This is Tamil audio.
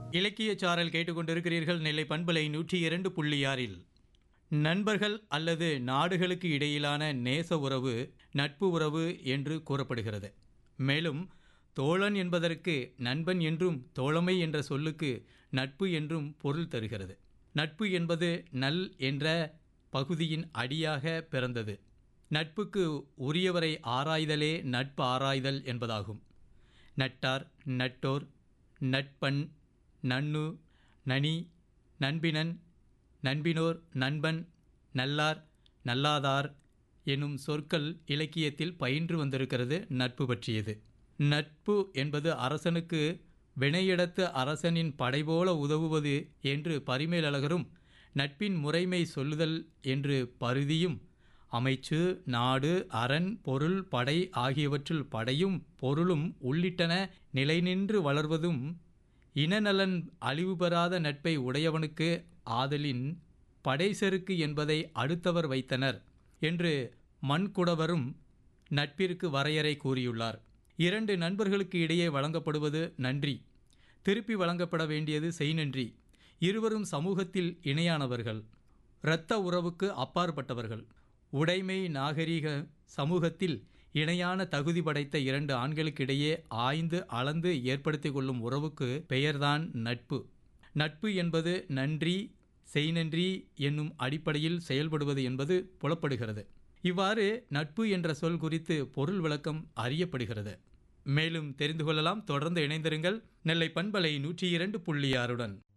இலக்கிய சாரல் கேட்டுக்கொண்டிருக்கிறீர்கள் நெல்லை பண்பலை நூற்றி இரண்டு புள்ளி ஆறில் நண்பர்கள் அல்லது நாடுகளுக்கு இடையிலான நேச உறவு நட்பு உறவு என்று கூறப்படுகிறது மேலும் தோழன் என்பதற்கு நண்பன் என்றும் தோழமை என்ற சொல்லுக்கு நட்பு என்றும் பொருள் தருகிறது நட்பு என்பது நல் என்ற பகுதியின் அடியாக பிறந்தது நட்புக்கு உரியவரை ஆராய்தலே நட்பு ஆராய்தல் என்பதாகும் நட்டார் நட்டோர் நட்பன் நன்னு நனி நண்பினன் நண்பினோர் நண்பன் நல்லார் நல்லாதார் எனும் சொற்கள் இலக்கியத்தில் பயின்று வந்திருக்கிறது நட்பு பற்றியது நட்பு என்பது அரசனுக்கு வினையிடத்து அரசனின் படைபோல உதவுவது என்று பரிமேலழகரும் நட்பின் முறைமை சொல்லுதல் என்று பருதியும் அமைச்சு நாடு அரண் பொருள் படை ஆகியவற்றுள் படையும் பொருளும் உள்ளிட்டன நிலைநின்று வளர்வதும் இனநலன் அழிவு பெறாத நட்பை உடையவனுக்கு ஆதலின் படைசெருக்கு என்பதை அடுத்தவர் வைத்தனர் என்று மண்குடவரும் நட்பிற்கு வரையறை கூறியுள்ளார் இரண்டு நண்பர்களுக்கு இடையே வழங்கப்படுவது நன்றி திருப்பி வழங்கப்பட வேண்டியது செய்நன்றி இருவரும் சமூகத்தில் இணையானவர்கள் இரத்த உறவுக்கு அப்பாற்பட்டவர்கள் உடைமை நாகரீக சமூகத்தில் இணையான தகுதி படைத்த இரண்டு ஆண்களுக்கிடையே ஆய்ந்து அளந்து ஏற்படுத்திக் கொள்ளும் உறவுக்கு பெயர்தான் நட்பு நட்பு என்பது நன்றி செய்நன்றி என்னும் அடிப்படையில் செயல்படுவது என்பது புலப்படுகிறது இவ்வாறு நட்பு என்ற சொல் குறித்து பொருள் விளக்கம் அறியப்படுகிறது மேலும் தெரிந்து கொள்ளலாம் தொடர்ந்து இணைந்திருங்கள் நெல்லை பண்பலை நூற்றி இரண்டு புள்ளி ஆறுடன்